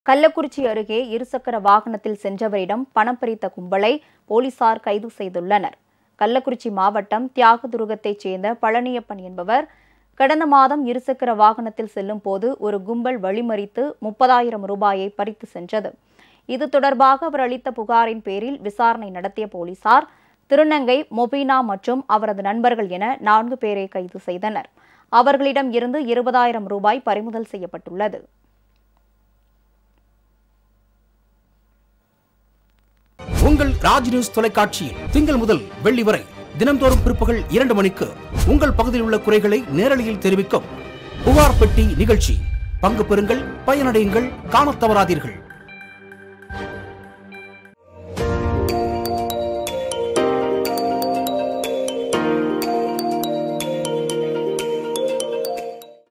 கள்ளக்குறிச்சி அருகே இருசக்கர வாகனத்தில் சென்றவரிடம் பணம் பறித்த கும்பலை போலீசார் கைது செய்துள்ளனர் கள்ளக்குறிச்சி மாவட்டம் தியாகதுருகத்தைச் சேர்ந்த பழனியப்பன் என்பவர் கடந்த மாதம் இருசக்கர வாகனத்தில் செல்லும் போது ஒரு கும்பல் வழிமறித்து முப்பதாயிரம் ரூபாயை பறித்து சென்றது இது தொடர்பாக அவர் அளித்த புகாரின் பேரில் விசாரணை நடத்திய போலீசார் திருநங்கை மொபீனா மற்றும் அவரது நண்பர்கள் என நான்கு பேரை கைது செய்தனர் அவர்களிடம் இருந்து இருபதாயிரம் ரூபாய் பறிமுதல் செய்யப்பட்டுள்ளது உங்கள் ராஜ் நியூஸ் தொலைக்காட்சியில் திங்கள் முதல் வெள்ளி வரை தினம்தோறும் பிற்பகல் இரண்டு மணிக்கு உங்கள் பகுதியில் உள்ள குறைகளை நேரலையில் தெரிவிக்கும் புகார் பெட்டி நிகழ்ச்சி பங்கு பெறுங்கள் பயனடையுங்கள் காணத் தவறாதீர்கள்